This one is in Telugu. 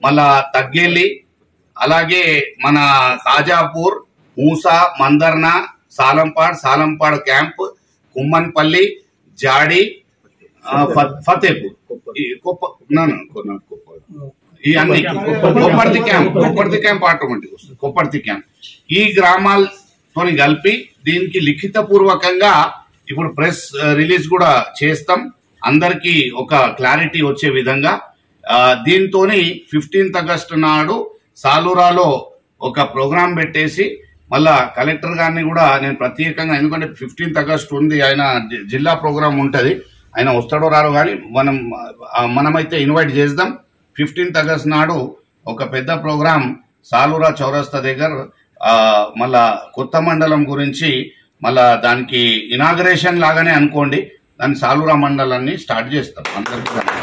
మళ్ళా తగ్గేలి అలాగే మన కాజాపూర్ మూసా మందర్న సాలంపాడ్ సాలంపాడ్ క్యాంప్ కుమ్మన్పల్లి జాడి ఆ, ఫ- ఫతేపూర్ ఈ కొప్ప నా, నా, కొ- నా, కొప్ప. ఈ అన్ని Kopparthi camp Kopparthi camp automatic వస్తుంది కొప్పర్తి క్యాంప్ ఈ గ్రామాలతో కలిపి దీనికి లిఖిత పూర్వకంగా ఇప్పుడు ప్రెస్ రిలీజ్ కూడా చేస్తాం అందరికీ ఒక క్లారిటీ వచ్చే విధంగా దీంతో ఫిఫ్టీన్త్ ఆగస్టు నాడు సాలూరాలో ఒక ప్రోగ్రాం పెట్టేసి మళ్ళా కలెక్టర్ గారిని కూడా నేను ప్రత్యేకంగా ఎందుకంటే ఫిఫ్టీన్త్ ఆగస్ట్ ఉంది ఆయన జి- జిల్లా ప్రోగ్రాం ఉంటది ఆయన వస్తాడో రాడో కానీ మనం ఆ, మనమైతే ఇన్వైట్ చేద్దాం ఫిఫ్టీన్త్ ఆగస్ట్ నాడు ఒక పెద్ద ప్రోగ్రాం సాలూరా చౌరస్తా దగ్గర ఆ, మళ్ళా కొత్త మండలం గురించి మళ్ళా దానికి ఇనాగరేషన్ లాగానే అనుకోండి దాని సాలూరా మండలాన్ని స్టార్ట్ చేస్తాం అందరికీ